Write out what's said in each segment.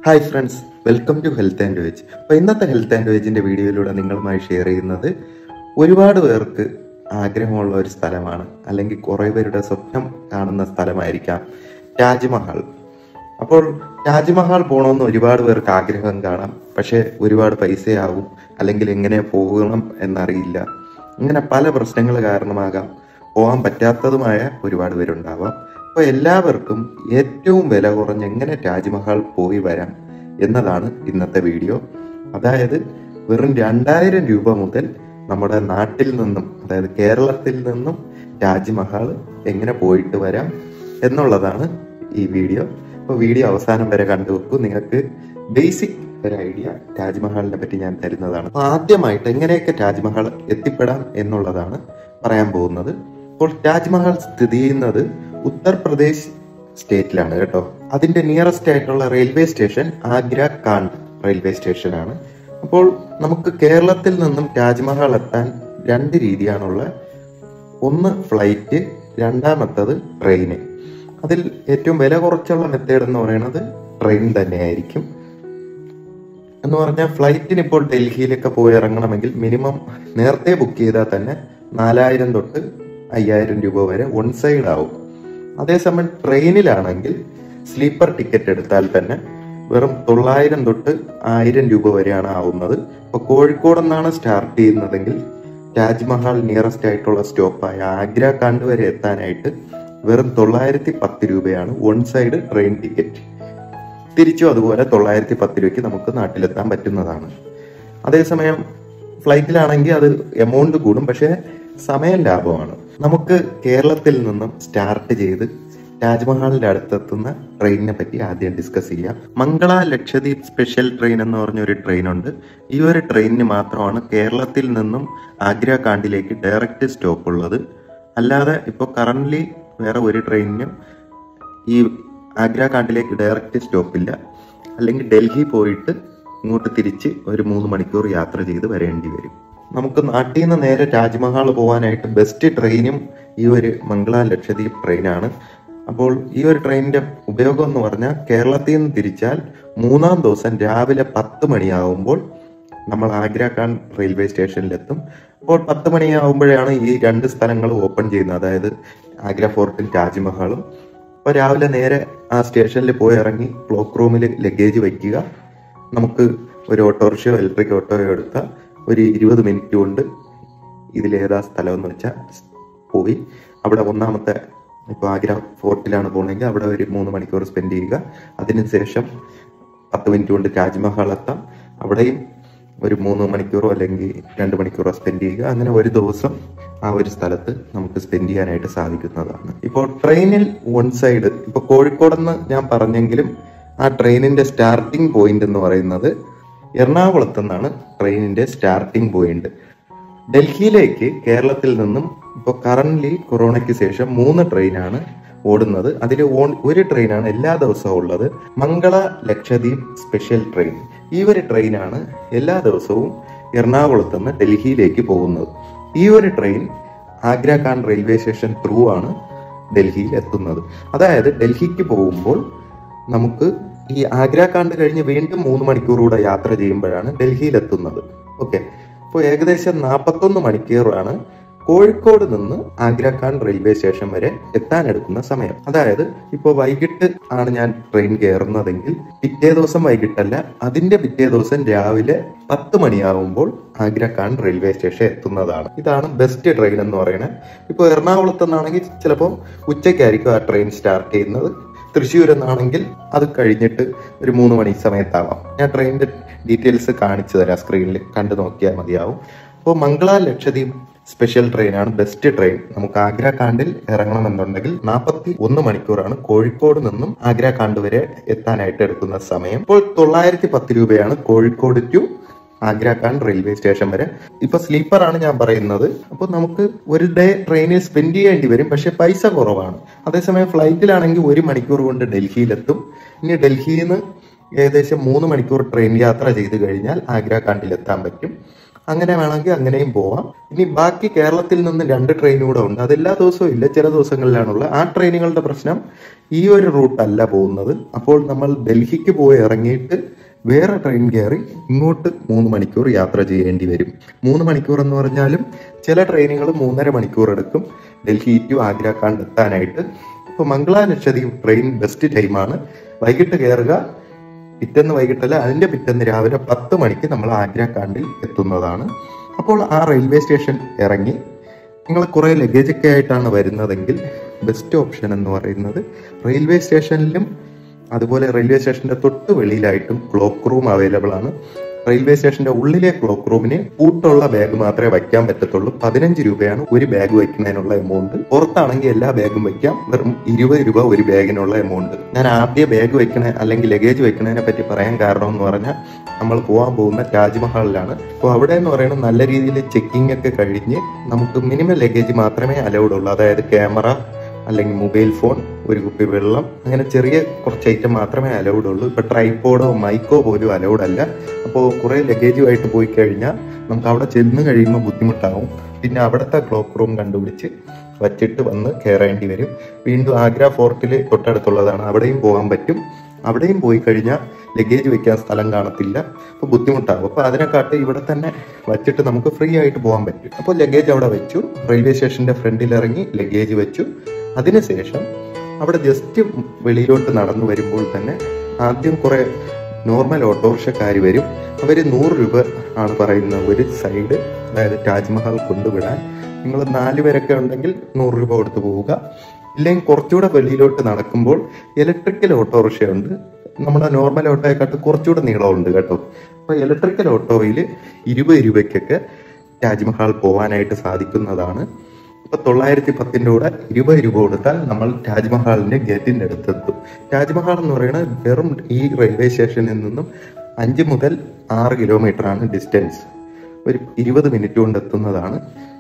hi friends welcome to health and veg അപ്പോൾ ഇന്നത്തെ health and വേജിന്റെ വീഡിയോയിലൂടെ നിങ്ങളുമായി ഷെയർ ചെയ്യുന്നത് ഒരുപാട് പേർക്ക് ആഗ്രഹമുള്ള ഒരു സ്ഥലമാണ് അല്ലെങ്കിൽ കുറേ പേരുടെ സ്വപ്നം കാണുന്ന സ്ഥലമായിരിക്കാം താജ്മഹൽ അപ്പോൾ താജ്മഹൽ പോകണമെന്ന് ഒരുപാട് പേർക്ക് ആഗ്രഹം കാണാം പക്ഷേ ഒരുപാട് പൈസയാവും അല്ലെങ്കിൽ എങ്ങനെ പോകണം എന്നറിയില്ല ഇങ്ങനെ പല പ്രശ്നങ്ങൾ കാരണമാകാം പോകാൻ പറ്റാത്തതുമായ ഒരുപാട് പേരുണ്ടാവാം അപ്പോൾ എല്ലാവർക്കും ഏറ്റവും വില കുറഞ്ഞ് എങ്ങനെ താജ്മഹൽ പോയി വരാം എന്നതാണ് ഇന്നത്തെ വീഡിയോ അതായത് വെറും രണ്ടായിരം രൂപ മുതൽ നമ്മുടെ നാട്ടിൽ നിന്നും അതായത് കേരളത്തിൽ നിന്നും താജ്മഹൽ എങ്ങനെ പോയിട്ട് വരാം എന്നുള്ളതാണ് ഈ വീഡിയോ അപ്പോൾ വീഡിയോ അവസാനം വരെ കണ്ടു വെക്കൂ നിങ്ങൾക്ക് ബേസിക് ഒരു ഐഡിയ താജ്മഹലിനെ പറ്റി ഞാൻ തരുന്നതാണ് അപ്പോൾ ആദ്യമായിട്ട് എങ്ങനെയൊക്കെ താജ്മഹൽ എത്തിപ്പെടാം എന്നുള്ളതാണ് പറയാൻ പോകുന്നത് അപ്പോൾ താജ്മഹൽ സ്ഥിതി ചെയ്യുന്നത് ഉത്തർപ്രദേശ് സ്റ്റേറ്റിലാണ് കേട്ടോ അതിന്റെ നിയറസ്റ്റ് ആയിട്ടുള്ള റെയിൽവേ സ്റ്റേഷൻ ആഗ്ര കാണ്ട് റെയിൽവേ സ്റ്റേഷനാണ് അപ്പോൾ നമുക്ക് കേരളത്തിൽ നിന്നും താജ്മഹൽ എത്താൻ രണ്ട് രീതിയാണുള്ള ഒന്ന് ഫ്ലൈറ്റ് രണ്ടാമത്തത് ട്രെയിന് അതിൽ ഏറ്റവും വില കുറച്ചുള്ള മെത്തേഡ് എന്ന് പറയുന്നത് ട്രെയിൻ തന്നെയായിരിക്കും എന്ന് പറഞ്ഞാൽ ഫ്ലൈറ്റിന് ഇപ്പോൾ ഡൽഹിയിലൊക്കെ പോയി ഇറങ്ങണമെങ്കിൽ മിനിമം നേരത്തെ ബുക്ക് ചെയ്താൽ തന്നെ നാലായിരം തൊട്ട് അയ്യായിരം രൂപ വരെ വൺ സൈഡ് ആവും അതേസമയം ട്രെയിനിലാണെങ്കിൽ സ്ലീപ്പർ ടിക്കറ്റ് എടുത്താൽ തന്നെ വെറും തൊള്ളായിരം തൊട്ട് ആയിരം രൂപ വരെയാണ് ആവുന്നത് ഇപ്പൊ കോഴിക്കോട് നിന്നാണ് സ്റ്റാർട്ട് ചെയ്യുന്നതെങ്കിൽ താജ്മഹൽ നിയറസ്റ്റ് ആയിട്ടുള്ള സ്റ്റോപ്പായ ആഗ്ര കാണ്ട് വരെ എത്താനായിട്ട് വെറും തൊള്ളായിരത്തി പത്ത് രൂപയാണ് വൺ സൈഡ് ട്രെയിൻ ടിക്കറ്റ് തിരിച്ചും അതുപോലെ തൊള്ളായിരത്തി പത്ത് രൂപയ്ക്ക് നമുക്ക് നാട്ടിലെത്താൻ പറ്റുന്നതാണ് അതേസമയം ഫ്ലൈറ്റിലാണെങ്കിൽ അത് എമൗണ്ട് കൂടും പക്ഷേ സമയം ലാഭമാണ് നമുക്ക് കേരളത്തിൽ നിന്നും സ്റ്റാർട്ട് ചെയ്ത് താജ്മഹലിന്റെ അടുത്തെത്തുന്ന ട്രെയിനിനെ പറ്റി ആദ്യം ഡിസ്കസ് ചെയ്യാം മംഗള ലക്ഷദ്വീപ് സ്പെഷ്യൽ ട്രെയിൻ എന്ന് പറഞ്ഞ ഒരു ട്രെയിൻ ഉണ്ട് ഈ ഒരു ട്രെയിനിന് മാത്രമാണ് കേരളത്തിൽ നിന്നും ആഗ്ര കാണ്ടിലേക്ക് ഡയറക്റ്റ് സ്റ്റോപ്പ് ഉള്ളത് അല്ലാതെ ഇപ്പോൾ കറന്റ് വേറെ ഒരു ട്രെയിനിനും ഈ ആഗ്ര കാണ്ടിലേക്ക് ഡയറക്റ്റ് സ്റ്റോപ്പില്ല അല്ലെങ്കിൽ ഡൽഹി പോയിട്ട് ഇങ്ങോട്ട് തിരിച്ച് ഒരു മൂന്ന് മണിക്കൂർ യാത്ര ചെയ്ത് വരേണ്ടി വരും നമുക്ക് നാട്ടിൽ നിന്ന് നേരെ താജ്മഹൽ പോകാനായിട്ട് ബെസ്റ്റ് ട്രെയിനും ഈ ഒരു മംഗള ലക്ഷദ്വീപ് ട്രെയിനാണ് അപ്പോൾ ഈ ഒരു ട്രെയിനിന്റെ ഉപയോഗം എന്ന് പറഞ്ഞാൽ കേരളത്തിൽ നിന്ന് തിരിച്ചാൽ മൂന്നാം ദിവസം രാവിലെ പത്ത് മണിയാവുമ്പോൾ നമ്മൾ ആഗ്ര ഖാൻ റെയിൽവേ സ്റ്റേഷനിലെത്തും അപ്പോൾ പത്ത് മണിയാവുമ്പോഴാണ് ഈ രണ്ട് സ്ഥലങ്ങളും ഓപ്പൺ ചെയ്യുന്നത് അതായത് ആഗ്ര ഫോർട്ടും താജ്മഹലും അപ്പോൾ രാവിലെ നേരെ ആ സ്റ്റേഷനിൽ പോയി ഇറങ്ങി ക്ലോക്ക് റൂമിൽ ലഗേജ് വയ്ക്കുക നമുക്ക് ഒരു ഓട്ടോറിക്ഷയോ ഇലക്ട്രിക് ഓട്ടോയോ എടുത്താൽ ഒരു ഇരുപത് മിനിറ്റ് കൊണ്ട് ഇതിലേതാ സ്ഥലം എന്ന് വെച്ചാൽ പോയി അവിടെ ഒന്നാമത്തെ ഇപ്പോൾ ആഗ്ര ഫോർട്ടിലാണ് പോകണമെങ്കിൽ അവിടെ ഒരു മൂന്ന് മണിക്കൂർ സ്പെൻഡ് ചെയ്യുക അതിനുശേഷം പത്ത് മിനിറ്റ് കൊണ്ട് താജ്മഹൽ എത്താം അവിടെയും ഒരു മൂന്ന് മണിക്കൂറോ അല്ലെങ്കിൽ രണ്ട് മണിക്കൂറോ സ്പെൻഡ് ചെയ്യുക അങ്ങനെ ഒരു ദിവസം ആ ഒരു സ്ഥലത്ത് നമുക്ക് സ്പെൻഡ് ചെയ്യാനായിട്ട് സാധിക്കുന്നതാണ് ഇപ്പോൾ ട്രെയിനിൽ വൺ സൈഡ് ഇപ്പോൾ കോഴിക്കോടെന്ന് ഞാൻ പറഞ്ഞെങ്കിലും ആ ട്രെയിനിന്റെ സ്റ്റാർട്ടിംഗ് പോയിന്റ് എന്ന് പറയുന്നത് എറണാകുളത്ത് നിന്നാണ് ട്രെയിനിന്റെ സ്റ്റാർട്ടിംഗ് പോയിന്റ് ഡൽഹിയിലേക്ക് കേരളത്തിൽ നിന്നും ഇപ്പോൾ കറന്റ് കൊറോണയ്ക്ക് ശേഷം മൂന്ന് ട്രെയിനാണ് ഓടുന്നത് അതിൽ ഒരു ട്രെയിനാണ് എല്ലാ ദിവസവും ഉള്ളത് മംഗള ലക്ഷദ്വീപ് സ്പെഷ്യൽ ട്രെയിൻ ഈ ഒരു ട്രെയിനാണ് എല്ലാ ദിവസവും എറണാകുളത്ത് നിന്ന് ഡൽഹിയിലേക്ക് പോകുന്നത് ഈ ഒരു train Agra Cantt railway station through ആണ് ഡൽഹിയിൽ എത്തുന്നത് അതായത് ഡൽഹിക്ക് പോകുമ്പോൾ നമുക്ക് ഈ ആഗ്ര കാണ്ട് കഴിഞ്ഞ് വീണ്ടും മൂന്ന് മണിക്കൂർ കൂടെ യാത്ര ചെയ്യുമ്പോഴാണ് ഡൽഹിയിൽ എത്തുന്നത് ഓക്കെ അപ്പോൾ ഏകദേശം നാൽപ്പത്തൊന്ന് മണിക്കൂറാണ് കോഴിക്കോട് നിന്ന് ആഗ്ര ഖാൻ റെയിൽവേ സ്റ്റേഷൻ വരെ എത്താൻ എടുക്കുന്ന സമയം അതായത് ഇപ്പോൾ വൈകിട്ട് ആണ് ഞാൻ ട്രെയിൻ കയറുന്നതെങ്കിൽ പിറ്റേ ദിവസം വൈകിട്ടല്ല അതിന്റെ പിറ്റേ ദിവസം രാവിലെ പത്ത് മണിയാവുമ്പോൾ ആഗ്ര ഖാൻ റെയിൽവേ സ്റ്റേഷൻ എത്തുന്നതാണ് ഇതാണ് ബെസ്റ്റ് ട്രെയിൻ എന്ന് പറയുന്നത് ഇപ്പോൾ എറണാകുളത്ത് നിന്നാണെങ്കിൽ ചിലപ്പോൾ ഉച്ചയ്ക്കായിരിക്കും ആ ട്രെയിൻ സ്റ്റാർട്ട് ചെയ്യുന്നത് തൃശ്ശൂർ എന്നാണെങ്കിൽ അത് കഴിഞ്ഞിട്ട് ഒരു മൂന്ന് മണി സമയത്താവാം ഞാൻ ട്രെയിനിന്റെ ഡീറ്റെയിൽസ് കാണിച്ചു തരാം സ്ക്രീനിൽ കണ്ടു നോക്കിയാൽ മതിയാവും അപ്പോൾ മംഗള ലക്ഷദ്വീപ് സ്പെഷ്യൽ ട്രെയിനാണ് ബെസ്റ്റ് ട്രെയിൻ നമുക്ക് ആഗ്ര കാണ്ടിൽ ഇറങ്ങണമെന്നുണ്ടെങ്കിൽ നാൽപ്പത്തി ഒന്ന് മണിക്കൂറാണ് കോഴിക്കോട് നിന്നും ആഗ്ര കാണ്ട് വരെ എത്താനായിട്ട് എടുക്കുന്ന സമയം ഇപ്പോൾ തൊള്ളായിരത്തി പത്ത് രൂപയാണ് Kozhikode to Agra Cantt railway station വരെ ഇപ്പൊ സ്ലീപ്പർ ആണ് ഞാൻ പറയുന്നത് അപ്പൊ നമുക്ക് ഒരു ഡേ ട്രെയിനിൽ സ്പെൻഡ് ചെയ്യേണ്ടി വരും പക്ഷെ പൈസ കുറവാണ് അതേസമയം ഫ്ലൈറ്റിലാണെങ്കിൽ ഒരു മണിക്കൂർ കൊണ്ട് ഡൽഹിയിലെത്തും ഇനി ഡൽഹിയിൽ നിന്ന് ഏകദേശം മൂന്ന് മണിക്കൂർ ട്രെയിൻ യാത്ര ചെയ്ത് കഴിഞ്ഞാൽ ആഗ്ര കാണ്ടിൽ എത്താൻ പറ്റും അങ്ങനെ വേണമെങ്കിൽ അങ്ങനെയും പോവാം ഇനി ബാക്കി കേരളത്തിൽ നിന്ന് രണ്ട് ട്രെയിൻ കൂടെ ഉണ്ട് അതെല്ലാ ദിവസവും ഇല്ല ചില ദിവസങ്ങളിലാണുള്ളത് ആ ട്രെയിനുകളുടെ പ്രശ്നം ഈ ഒരു റൂട്ടല്ല പോകുന്നത് അപ്പോൾ നമ്മൾ ഡൽഹിക്ക് പോയി ഇറങ്ങിയിട്ട് വേറെ ട്രെയിൻ കയറി ഇങ്ങോട്ട് മൂന്ന് മണിക്കൂർ യാത്ര ചെയ്യേണ്ടി വരും മൂന്ന് മണിക്കൂർ എന്ന് പറഞ്ഞാലും ചില ട്രെയിനുകൾ മൂന്നര മണിക്കൂർ എടുക്കും ഡൽഹി ടു ആഗ്ര കാണ്ട് എത്താനായിട്ട് ഇപ്പോൾ മംഗള ലക്ഷദ്വീപ് ട്രെയിൻ ബെസ്റ്റ് ടൈമാണ് വൈകിട്ട് കയറുക പിറ്റേന്ന് വൈകിട്ടല്ല അതിന്റെ പിറ്റേന്ന് രാവിലെ പത്ത് മണിക്ക് നമ്മൾ ആഗ്ര കാണ്ടിൽ എത്തുന്നതാണ് അപ്പോൾ ആ റെയിൽവേ സ്റ്റേഷൻ ഇറങ്ങി നിങ്ങൾ കുറേ ലഗേജ് ഒക്കെ ആയിട്ടാണ് വരുന്നതെങ്കിൽ ബെസ്റ്റ് ഓപ്ഷൻ എന്ന് പറയുന്നത് റെയിൽവേ സ്റ്റേഷനിലും അതുപോലെ റെയിൽവേ സ്റ്റേഷന്റെ തൊട്ട് വെളിയിലായിട്ടും ക്ലോക്ക് റൂം അവൈലബിൾ ആണ് റെയിൽവേ സ്റ്റേഷന്റെ ഉള്ളിലെ ക്ലോക്ക് റൂമിന് കൂട്ടുള്ള ബാഗ് മാത്രമേ വയ്ക്കാൻ പറ്റത്തുള്ളൂ പതിനഞ്ച് രൂപയാണ് ഒരു ബാഗ് വയ്ക്കുന്നതിനുള്ള എമൗണ്ട് പുറത്താണെങ്കിൽ എല്ലാ ബാഗും വയ്ക്കാം വെറും ഇരുപത് രൂപ ഒരു ബാഗിനുള്ള എമൗണ്ട് ഞാൻ ആദ്യ ബാഗ് വെക്കണ അല്ലെങ്കിൽ ലഗേജ് വെക്കണതിനെ പറ്റി പറയാൻ കാരണം എന്ന് പറഞ്ഞാൽ നമ്മൾ പോകാൻ പോകുന്ന താജ്മഹലിലാണ് അപ്പോൾ അവിടെ എന്ന് പറയുന്നത് നല്ല രീതിയിൽ ചെക്കിംഗ് ഒക്കെ കഴിഞ്ഞ് നമുക്ക് മിനിമം ലഗേജ് മാത്രമേ അലൗഡ് ഉള്ളൂ അതായത് ക്യാമറ അല്ലെങ്കിൽ മൊബൈൽ ഫോൺ ഒരു കുപ്പി വെള്ളം അങ്ങനെ ചെറിയ കുറച്ച് ഐറ്റം മാത്രമേ അലൗഡ് ഉള്ളൂ ഇപ്പൊ ട്രൈപ്പോഡോ മൈക്കോ പോലും അലൗഡ് അല്ല അപ്പോൾ കുറെ ലഗേജുമായിട്ട് പോയി കഴിഞ്ഞാൽ നമുക്ക് അവിടെ ചെന്ന് കഴിയുമ്പോൾ ബുദ്ധിമുട്ടാവും പിന്നെ അവിടുത്തെ ക്ലോക്ക് റൂം കണ്ടുപിടിച്ച് വച്ചിട്ട് വന്ന് കയറേണ്ടി വരും വീണ്ടും ആഗ്ര ഫോർട്ടിൽ തൊട്ടടുത്തുള്ളതാണ് അവിടെയും പോകാൻ പറ്റും അവിടെയും പോയി കഴിഞ്ഞാൽ ലഗേജ് വെക്കാൻ സ്ഥലം കാണത്തില്ല അപ്പോൾ ബുദ്ധിമുട്ടാകും അപ്പോൾ അതിനെക്കാട്ട് ഇവിടെ തന്നെ വച്ചിട്ട് നമുക്ക് ഫ്രീ ആയിട്ട് പോകാൻ പറ്റും അപ്പോൾ ലഗേജ് അവിടെ വെച്ചു റെയിൽവേ സ്റ്റേഷന്റെ ഫ്രണ്ടിൽ ഇറങ്ങി ലഗേജ് വെച്ചു അതിനുശേഷം അവിടെ ജസ്റ്റ് വെളിയിലോട്ട് നടന്നു വരുമ്പോൾ തന്നെ ആദ്യം കുറെ നോർമൽ ഓട്ടോറിക്ഷക്കാർ വരും അവർ നൂറ് രൂപ ആണ് പറയുന്നത് ഒരു സൈഡ് അതായത് താജ്മഹൽ കൊണ്ടുവിടാൻ നിങ്ങൾ നാല് പേരൊക്കെ ഉണ്ടെങ്കിൽ നൂറ് രൂപ കൊടുത്ത് പോവുക ഇല്ലെങ്കിൽ കുറച്ചുകൂടെ വെളിയിലോട്ട് നടക്കുമ്പോൾ ഇലക്ട്രിക്കൽ ഓട്ടോറിക്ഷയുണ്ട് നമ്മുടെ നോർമൽ ഓട്ടോയെക്കാട്ട് കുറച്ചുകൂടെ നീളമുണ്ട് കേട്ടോ അപ്പൊ ഇലക്ട്രിക്കൽ ഓട്ടോയിൽ ഇരുപത് രൂപയ്ക്കൊക്കെ താജ്മഹൽ പോകാനായിട്ട് സാധിക്കുന്നതാണ് ഇപ്പൊ തൊള്ളായിരത്തി പത്തിന്റെ കൂടെ ഇരുപത് രൂപ കൊടുത്താൽ നമ്മൾ താജ്മഹലിന്റെ ഗേറ്റിന്റെ അടുത്തെത്തും താജ്മഹൽ എന്ന് പറയുന്നത് വെറും ഈ റെയിൽവേ സ്റ്റേഷനിൽ നിന്നും അഞ്ച് മുതൽ ആറ് കിലോമീറ്റർ ആണ് ഡിസ്റ്റൻസ് ഒരു ഇരുപത് മിനിറ്റ് കൊണ്ട് എത്തുന്നതാണ്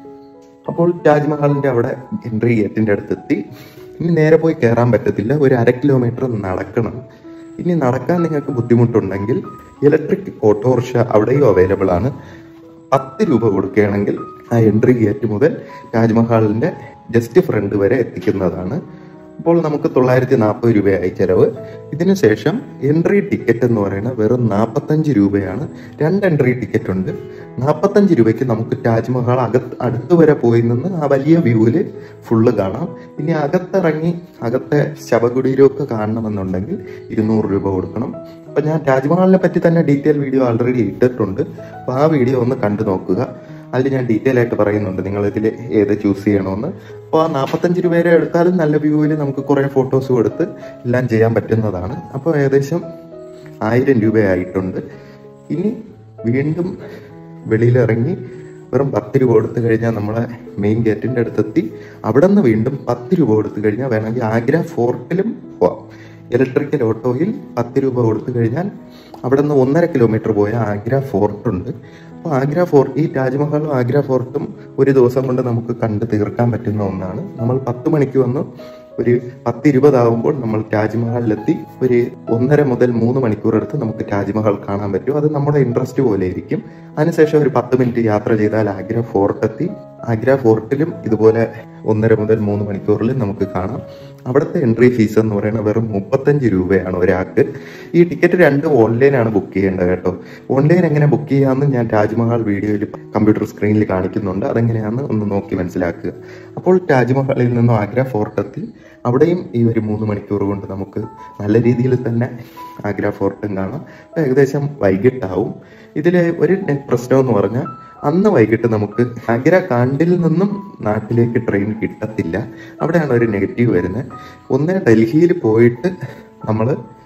അപ്പോൾ താജ്മഹലിന്റെ അവിടെ എൻട്രി ഗേറ്റിന്റെ അടുത്തെത്തി ഇനി നേരെ പോയി കയറാൻ പറ്റത്തില്ല ഒരു അര കിലോമീറ്റർ നടക്കണം ഇനി നടക്കാൻ നിങ്ങൾക്ക് ബുദ്ധിമുട്ടുണ്ടെങ്കിൽ ഇലക്ട്രിക് ഓട്ടോറിക്ഷ അവിടെയും അവൈലബിൾ ആണ് പത്ത് രൂപ കൊടുക്കുകയാണെങ്കിൽ ആ എൻട്രി ഗേറ്റ് മുതൽ താജ്മഹലിന്റെ ജസ്റ്റ് ഫ്രണ്ട് വരെ എത്തിക്കുന്നതാണ് അപ്പോൾ നമുക്ക് തൊള്ളായിരത്തി നാൽപ്പത് രൂപയായി ചെലവ് ഇതിനുശേഷം എൻട്രി ടിക്കറ്റ് എന്ന് പറയുന്നത് വെറും നാൽപ്പത്തഞ്ച് രൂപയാണ് രണ്ട് എൻട്രി ടിക്കറ്റ് ഉണ്ട് നാൽപ്പത്തഞ്ച് രൂപയ്ക്ക് നമുക്ക് താജ്മഹൽ അകത്ത് അടുത്ത് വരെ പോയി നിന്ന് ആ വലിയ വ്യൂവില് ഫുള്ള് കാണാം ഇനി അകത്തിറങ്ങി അകത്തെ ശവകുടീരമൊക്കെ കാണണമെന്നുണ്ടെങ്കിൽ ഇരുന്നൂറ് രൂപ കൊടുക്കണം അപ്പൊ ഞാൻ താജ്മഹലിനെ പറ്റി തന്നെ ഡീറ്റെയിൽ വീഡിയോ ഓൾറെഡി ഇട്ടിട്ടുണ്ട് അപ്പൊ ആ വീഡിയോ ഒന്ന് കണ്ടു നോക്കുക അതിൽ ഞാൻ ഡീറ്റെയിൽ ആയിട്ട് പറയുന്നുണ്ട് നിങ്ങൾ ഇതിൽ ഏത് ചൂസ് ചെയ്യണമെന്ന് അപ്പോൾ ആ നാൽപ്പത്തഞ്ച് രൂപ വരെ എടുത്താലും നല്ല വ്യൂവിൽ നമുക്ക് കുറേ ഫോട്ടോസും എടുത്ത് എല്ലാം ചെയ്യാൻ പറ്റുന്നതാണ് അപ്പോൾ ഏകദേശം ആയിരം രൂപയായിട്ടുണ്ട് ഇനി വീണ്ടും വെളിയിലിറങ്ങി വെറും പത്ത് രൂപ കൊടുത്തു കഴിഞ്ഞാൽ നമ്മളെ മെയിൻ ഗേറ്റിന്റെ അടുത്തെത്തി അവിടെ നിന്ന് വീണ്ടും പത്ത് രൂപ കൊടുത്തു കഴിഞ്ഞാൽ വേണമെങ്കിൽ ആഗ്ര ഫോർട്ടിലും പോവാം ഇലക്ട്രിക്കൽ ഓട്ടോയിൽ പത്ത് രൂപ കൊടുത്തു കഴിഞ്ഞാൽ അവിടെ നിന്ന് ഒന്നര കിലോമീറ്റർ പോയ ആഗ്ര ഫോർട്ട് ഉണ്ട് അപ്പോൾ ആഗ്ര ഫോർട്ട് ഈ താജ്മഹലും ആഗ്ര ഫോർട്ടും ഒരു ദിവസം കൊണ്ട് നമുക്ക് കണ്ട് തീർക്കാൻ പറ്റുന്ന ഒന്നാണ് നമ്മൾ പത്ത് മണിക്ക് വന്ന് ഒരു പത്ത് ഇരുപതാകുമ്പോൾ നമ്മൾ താജ്മഹലിലെത്തി ഒരു ഒന്നര മുതൽ മൂന്ന് മണിക്കൂർ എടുത്ത് നമുക്ക് താജ്മഹൽ കാണാൻ പറ്റും അത് നമ്മുടെ ഇൻട്രസ്റ്റ് പോലെ ഇരിക്കും അതിനുശേഷം ഒരു പത്ത് മിനിറ്റ് യാത്ര ചെയ്താൽ ആഗ്ര ഫോർട്ട് എത്തി ആഗ്ര ഫോർട്ടിലും ഇതുപോലെ ഒന്നര മുതൽ മൂന്ന് മണിക്കൂറിൽ നമുക്ക് കാണാം അവിടുത്തെ എൻട്രി ഫീസ് എന്ന് പറയുന്നത് വെറും മുപ്പത്തഞ്ച് രൂപയാണ് ഒരാൾക്ക് ഈ ടിക്കറ്റ് രണ്ടും ഓൺലൈനാണ് ബുക്ക് ചെയ്യേണ്ടത് കേട്ടോ ഓൺലൈൻ എങ്ങനെ ബുക്ക് ചെയ്യാമെന്ന് ഞാൻ താജ്മഹൽ വീഡിയോയിൽ കമ്പ്യൂട്ടർ സ്ക്രീനിൽ കാണിക്കുന്നുണ്ട് അതെങ്ങനെയാണെന്ന് ഒന്ന് നോക്കി മനസ്സിലാക്കുക അപ്പോൾ താജ്മഹലിൽ നിന്നും ആഗ്ര ഫോർട്ടെത്തി അവിടെയും ഈ ഒരു മൂന്ന് മണിക്കൂർ കൊണ്ട് നമുക്ക് നല്ല രീതിയിൽ തന്നെ ആഗ്ര ഫോർട്ടും കാണാം അപ്പോൾ ഏകദേശം വൈകിട്ടാവും ഇതിലെ ഒരു പ്രശ്നം എന്ന് പറഞ്ഞാൽ അന്ന് വൈകിട്ട് നമുക്ക് ആഗ്ര കാണ്ടിൽ നിന്നും നാട്ടിലേക്ക് ട്രെയിൻ കിട്ടത്തില്ല അവിടെയാണ് ഒരു നെഗറ്റീവ് വരുന്നത് ഒന്ന് ഡൽഹിയിൽ പോയിട്ട് നമ്മൾ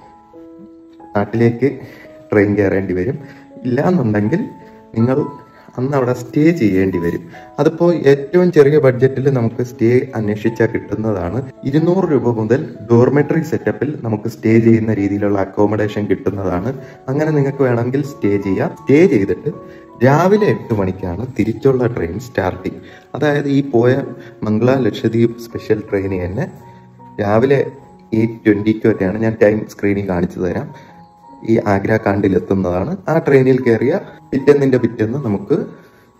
നാട്ടിലേക്ക് ട്രെയിൻ കയറേണ്ടി വരും ഇല്ല എന്നുണ്ടെങ്കിൽ നിങ്ങൾ അന്ന് അവിടെ സ്റ്റേ ചെയ്യേണ്ടി വരും അതിപ്പോൾ ഏറ്റവും ചെറിയ ബഡ്ജറ്റിൽ നമുക്ക് സ്റ്റേ അന്വേഷിച്ചാൽ കിട്ടുന്നതാണ് ഇരുന്നൂറ് രൂപ മുതൽ ഡോർമെട്രി സെറ്റപ്പിൽ നമുക്ക് സ്റ്റേ ചെയ്യുന്ന രീതിയിലുള്ള അക്കോമഡേഷൻ കിട്ടുന്നതാണ് അങ്ങനെ നിങ്ങൾക്ക് വേണമെങ്കിൽ സ്റ്റേ ചെയ്യാം സ്റ്റേ ചെയ്തിട്ട് രാവിലെ എട്ട് മണിക്കാണ് തിരിച്ചുള്ള ട്രെയിൻ സ്റ്റാർട്ടിങ് അതായത് ഈ പോയ മംഗള ലക്ഷദ്വീപ് സ്പെഷ്യൽ ട്രെയിൻ തന്നെ രാവിലെ എയ്റ്റ് ട്വന്റിക്ക് വരെയാണ് ഞാൻ ടൈം സ്ക്രീനിൽ കാണിച്ചു തരാം ഈ ആഗ്ര കാണ്ടിൽ എത്തുന്നതാണ് ആ ട്രെയിനിൽ കയറിയ പിറ്റേന്നിന്റെ പിറ്റേന്ന് നമുക്ക്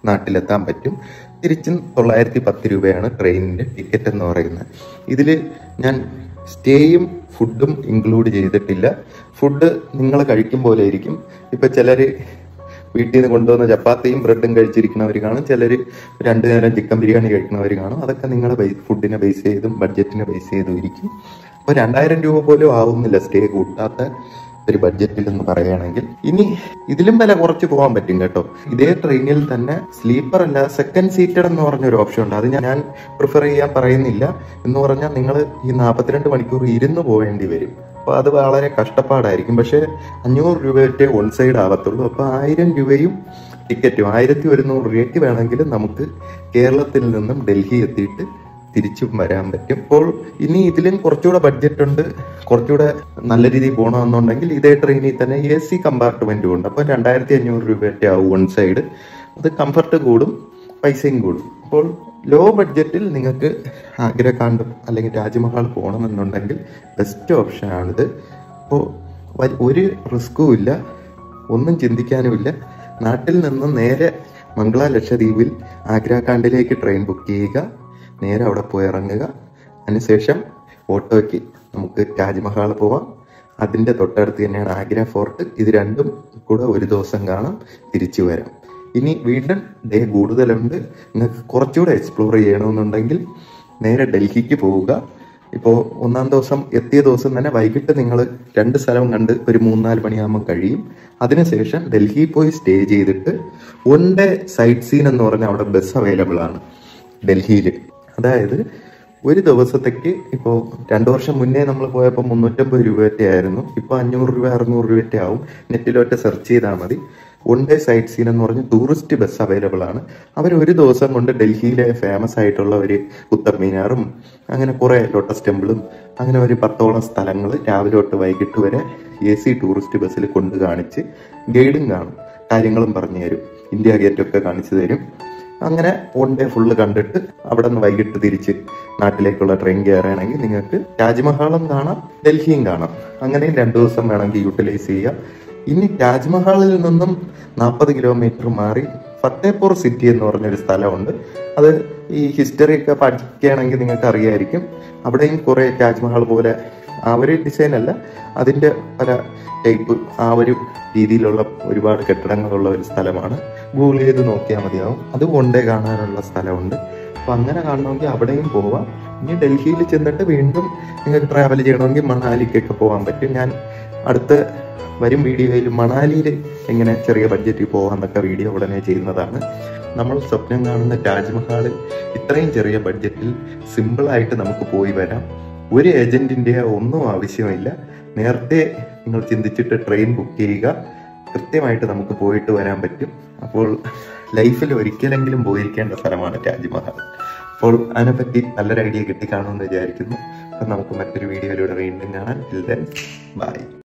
നാട്ടിലെത്താൻ പറ്റും തിരിച്ചും തൊള്ളായിരത്തി പത്ത് രൂപയാണ് ട്രെയിനിൻ്റെ ടിക്കറ്റ് എന്ന് പറയുന്നത് ഇതിൽ ഞാൻ സ്റ്റേയും ഫുഡും ഇൻക്ലൂഡ് ചെയ്തിട്ടില്ല ഫുഡ് നിങ്ങൾ കഴിക്കും പോലെ ആയിരിക്കും ഇപ്പം ചിലർ വീട്ടിൽ നിന്ന് കൊണ്ടുവന്ന ചപ്പാത്തിയും ബ്രെഡും കഴിച്ചിരിക്കുന്നവർ കാണും ചിലർ രണ്ടു നേരം ചിക്കൻ ബിരിയാണി കഴിക്കുന്നവർ കാണും അതൊക്കെ നിങ്ങളുടെ ബേ- ഫുഡിനെ ബേസ് ചെയ്തും ബഡ്ജറ്റിനെ ബേസ് ചെയ്തും ഇരിക്കും അപ്പോൾ രണ്ടായിരം രൂപ പോലും ആവുന്നില്ല സ്റ്റേ കൂട്ടാത്ത ഒരു ബഡ്ജറ്റിൽ എന്ന് പറയുകയാണെങ്കിൽ ഇനി ഇതിലും വില കുറച്ച് പോകാൻ പറ്റും കേട്ടോ ഇതേ ട്രെയിനിൽ തന്നെ സ്ലീപ്പർ അല്ല സെക്കൻഡ് സീറ്റഡ് എന്ന് പറഞ്ഞൊരു ഓപ്ഷൻ ഉണ്ട് അത് ഞാൻ പ്രിഫർ ചെയ്യാൻ പറയുന്നില്ല എന്ന് പറഞ്ഞാൽ നിങ്ങൾ ഈ നാൽപ്പത്തിരണ്ട് മണിക്കൂർ ഇരുന്ന് പോകേണ്ടി വരും അപ്പോൾ അത് വളരെ കഷ്ടപ്പാടായിരിക്കും പക്ഷേ അഞ്ഞൂറ് രൂപയൊക്കെ വൺ സൈഡ് ആവത്തുള്ളൂ അപ്പോൾ ആയിരം രൂപയും ടിക്കറ്റും ആയിരത്തി ഒരുന്നൂറ് രൂപയ്ക്ക് വേണമെങ്കിൽ നമുക്ക് കേരളത്തിൽ നിന്നും ഡൽഹി എത്തിയിട്ട് തിരിച്ചും വരാൻ പറ്റും അപ്പോൾ ഇനി ഇതിലും കുറച്ചുകൂടെ ബഡ്ജറ്റ് ഉണ്ട് കുറച്ചുകൂടെ നല്ല രീതിയിൽ പോകണമെന്നുണ്ടെങ്കിൽ ഇതേ ട്രെയിനിൽ തന്നെ എ സി കമ്പാർട്ട്മെന്റും ഉണ്ട് അപ്പോൾ രണ്ടായിരത്തി അഞ്ഞൂറ് രൂപയൊക്കെ ആവും വൺ സൈഡ് അത് കംഫർട്ട് കൂടും പൈസയും കൂടും അപ്പോൾ ലോ ബഡ്ജറ്റിൽ നിങ്ങൾക്ക് ആഗ്ര കാണ്ടും അല്ലെങ്കിൽ താജ്മഹൽ പോകണമെന്നുണ്ടെങ്കിൽ ബെസ്റ്റ് ഓപ്ഷനാണിത് അപ്പോൾ വ- ഒരു റിസ്ക്കും ഇല്ല ഒന്നും ചിന്തിക്കാനുമില്ല നാട്ടിൽ നിന്നും നേരെ മംഗള ലക്ഷദ്വീപിൽ ആഗ്രാകാണ്ടിലേക്ക് ട്രെയിൻ ബുക്ക് ചെയ്യുക നേരെ അവിടെ പോയി ഇറങ്ങുക അതിനുശേഷം ഓട്ടോയ്ക്ക് നമുക്ക് താജ്മഹൽ പോവാം അതിൻ്റെ തൊട്ടടുത്ത് തന്നെയാണ് ആഗ്ര ഫോർട്ട് ഇത് രണ്ടും കൂടെ ഒരു ദിവസം കാണാം തിരിച്ചു വരാം ഇനി വീണ്ടും ഡേ കൂടുതലുണ്ട് നിങ്ങൾക്ക് കുറച്ചുകൂടെ എക്സ്പ്ലോർ ചെയ്യണമെന്നുണ്ടെങ്കിൽ നേരെ ഡൽഹിക്ക് പോവുക ഇപ്പോൾ ഒന്നാം ദിവസം എത്തിയ ദിവസം തന്നെ വൈകിട്ട് നിങ്ങൾ രണ്ട് സ്ഥലവും കണ്ട് ഒരു മൂന്നാല് മണിയാകുമ്പോൾ കഴിയും അതിനുശേഷം ഡൽഹിയിൽ പോയി സ്റ്റേ ചെയ്തിട്ട് വൺ ഡേ സൈറ്റ് സീൻ എന്ന് പറഞ്ഞാൽ അവിടെ ബസ് അവൈലബിൾ ആണ് ഡൽഹിയിൽ അതായത് ഒരു ദിവസത്തേക്ക് ഇപ്പോൾ രണ്ടു വർഷം മുന്നേ നമ്മൾ പോയപ്പോൾ മുന്നൂറ്റമ്പത് രൂപയൊക്കെ ആയിരുന്നു ഇപ്പോൾ അഞ്ഞൂറ് രൂപ അറുന്നൂറ് രൂപയൊക്കെ ആവും നെറ്റിലൊറ്റ സെർച്ച് ചെയ്താൽ മതി വൺ ഡേ സൈറ്റ് സീൻ എന്ന് പറഞ്ഞ് ടൂറിസ്റ്റ് ബസ് അവൈലബിൾ ആണ് അവർ ഒരു ദിവസം കൊണ്ട് ഡൽഹിയിലെ ഫേമസ് ആയിട്ടുള്ള ഒരു കുത്തബ് മീനാറും അങ്ങനെ കുറേ ലോട്ടസ് ടെമ്പിളും അങ്ങനെ ഒരു പത്തോളം സ്ഥലങ്ങൾ രാവിലെ തൊട്ട് വൈകിട്ട് വരെ എ സി ടൂറിസ്റ്റ് ബസ്സിൽ കൊണ്ട് കാണിച്ച് ഗൈഡും കാണും കാര്യങ്ങളും പറഞ്ഞു തരും ഇന്ത്യ ഗേറ്റൊക്കെ കാണിച്ചു തരും അങ്ങനെ വൺ ഡേ ഫുള്ള് കണ്ടിട്ട് അവിടെ നിന്ന് വൈകിട്ട് തിരിച്ച് നാട്ടിലേക്കുള്ള ട്രെയിൻ കയറുകയാണെങ്കിൽ നിങ്ങൾക്ക് താജ്മഹലും കാണാം ഡൽഹിയും കാണാം അങ്ങനെയും രണ്ടു ദിവസം വേണമെങ്കിൽ യൂട്ടിലൈസ് ചെയ്യാം ഇനി താജ്മഹലിൽ നിന്നും നാൽപ്പത് കിലോമീറ്റർ മാറി ഫത്തേപൂർ സിറ്റി എന്ന് പറഞ്ഞൊരു സ്ഥലമുണ്ട് അത് ഈ ഹിസ്റ്ററി ഒക്കെ പഠിക്കുകയാണെങ്കിൽ നിങ്ങൾക്ക് അറിയായിരിക്കും അവിടെയും കുറേ താജ്മഹൽ പോലെ ആ ഒരു ഡിസൈൻ അല്ല അതിൻ്റെ പല ടൈപ്പ് ആ ഒരു രീതിയിലുള്ള ഒരുപാട് കെട്ടിടങ്ങളുള്ള ഒരു സ്ഥലമാണ് ഗൂഗിൾ ചെയ്ത് നോക്കിയാൽ മതിയാവും അത് കൊണ്ടേ കാണാനുള്ള സ്ഥലമുണ്ട് അപ്പൊ അങ്ങനെ കാണണമെങ്കിൽ അവിടെയും പോവാം ഇനി ഡൽഹിയിൽ ചെന്നിട്ട് വീണ്ടും നിങ്ങൾക്ക് ട്രാവൽ ചെയ്യണമെങ്കിൽ മണാലിക്കൊക്കെ പോകാൻ പറ്റും ഞാൻ അടുത്ത വരും വീഡിയോയിൽ മണാലിയിൽ എങ്ങനെ ചെറിയ ബഡ്ജറ്റിൽ പോകാമെന്നൊക്കെ വീഡിയോ ഉടനെ ചെയ്യുന്നതാണ് നമ്മൾ സ്വപ്നം കാണുന്ന താജ്മഹൽ ഇത്രയും ചെറിയ ബഡ്ജറ്റിൽ സിമ്പിളായിട്ട് നമുക്ക് പോയി വരാം ഒരു ഏജന്റിന്റെ ഒന്നും ആവശ്യമില്ല നേരത്തെ നിങ്ങൾ ചിന്തിച്ചിട്ട് ട്രെയിൻ ബുക്ക് ചെയ്യുക കൃത്യമായിട്ട് നമുക്ക് പോയിട്ട് വരാൻ പറ്റും അപ്പോൾ ലൈഫിൽ ഒരിക്കലെങ്കിലും പോയിരിക്കേണ്ട സ്ഥലമാണ് താജ്മഹൽ അപ്പോൾ അതിനെപ്പറ്റി നല്ലൊരു ഐഡിയ കിട്ടിക്കാണുമെന്ന് വിചാരിക്കുന്നു അപ്പം നമുക്ക് മറ്റൊരു വീഡിയോയിലൂടെ വീണ്ടും കാണാം ബൈ